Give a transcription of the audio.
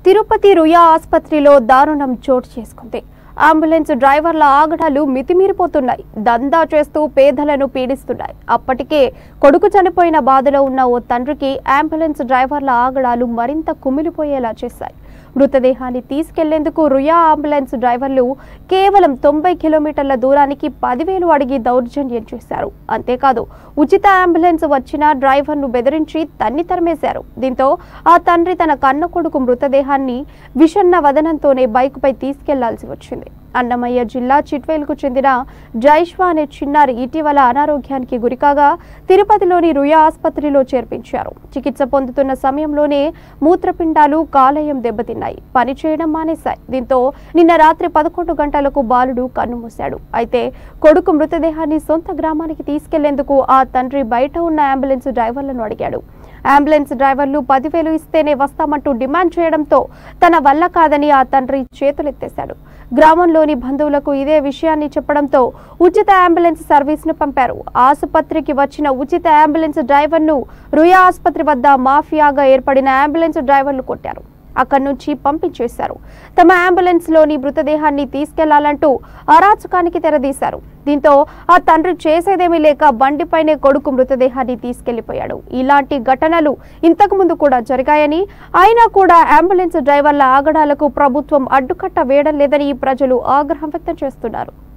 తిరుపతి రుయా ఆసుపత్రిలో దారుణం చోటు చేసుకుంది అంబులెన్స్ డ్రైవర్ల ఆగడాలు మితిమీరిపోతున్నాయి దందా చేస్తూ పేదలను పీడిస్తున్నాయి అప్పటికే కొడుకు చనిపోయిన బాధలో ఉన్న ఓ తండ్రికి అంబులెన్స్ డ్రైవర్ల ఆగడాలు మరింత కుమిలిపోయేలా చేశాయి మృతదేహాన్ని తీసుకెళ్లేందుకు రుయా అంబులెన్స్ డ్రైవర్లు కేవలం తొంభై కిలోమీటర్ల దూరానికి పదివేలు అడిగి దౌర్జన్యం చేశారు అంతేకాదు ఉచిత అంబులెన్స్ వచ్చిన డ్రైవర్ను బెదిరించి తన్ని తరిమేశారు దీంతో ఆ తండ్రి తన కన్న కొడుకు మృతదేహాన్ని విషన్న వదనంతోనే బైకుపై తీసుకెళ్లాల్సి వచ్చింది అన్నమయ్య జిల్లా చిట్వేల్కు చెందిన జైష్వా అనే చిన్నారి ఇటీవల అనారోగ్యానికి గురికాగా తిరుపతిలోని రుయా ఆసుపత్రిలో చేర్పించారు చికిత్స పొందుతున్న సమయంలోనే మూత్రపిండాలు కాలేయం దెబ్బతిన్నాయి పనిచేయడం మానేశాయి దీంతో నిన్న రాత్రి పదకొండు గంటలకు బాలుడు కన్నుమూశాడు అయితే కొడుకు మృతదేహాన్ని సొంత గ్రామానికి తీసుకెళ్లేందుకు ఆ తండ్రి బయట ఉన్న అంబులెన్స్ డ్రైవర్లను అడిగాడు అంబులెన్స్ డ్రైవర్లు పదివేలు ఇస్తేనే వస్తామంటూ డిమాండ్ చేయడంతో తన వల్ల కాదని ఆ తండ్రి చేతులెత్తేశాడు గ్రామంలోని బంధువులకు ఇదే విషయాన్ని చెప్పడంతో ఉచిత అంబులెన్స్ సర్వీస్ను పంపారు ఆసుపత్రికి వచ్చిన ఉచిత అంబులెన్స్ డ్రైవర్ను రుయా ఆసుపత్రి వద్ద మాఫియాగా ఏర్పడిన అంబులెన్స్ డ్రైవర్లు కొట్టారు అక్కడి నుంచి పంపించేశారు తమ అంబులెన్స్ లోని మృతదేహాన్ని తీసుకెళ్లాలంటూ అరాచకానికి తెరదీశారు దీంతో ఆ తండ్రి చేసేదేమీ లేక బండిపైనే కొడుకు మృతదేహాన్ని తీసుకెళ్లిపోయాడు ఇలాంటి ఘటనలు ఇంతకు ముందు కూడా జరిగాయని అయినా కూడా అంబులెన్స్ డ్రైవర్ల ఆగడాలకు ప్రభుత్వం అడ్డుకట్ట వేయడం లేదని ప్రజలు ఆగ్రహం వ్యక్తం చేస్తున్నారు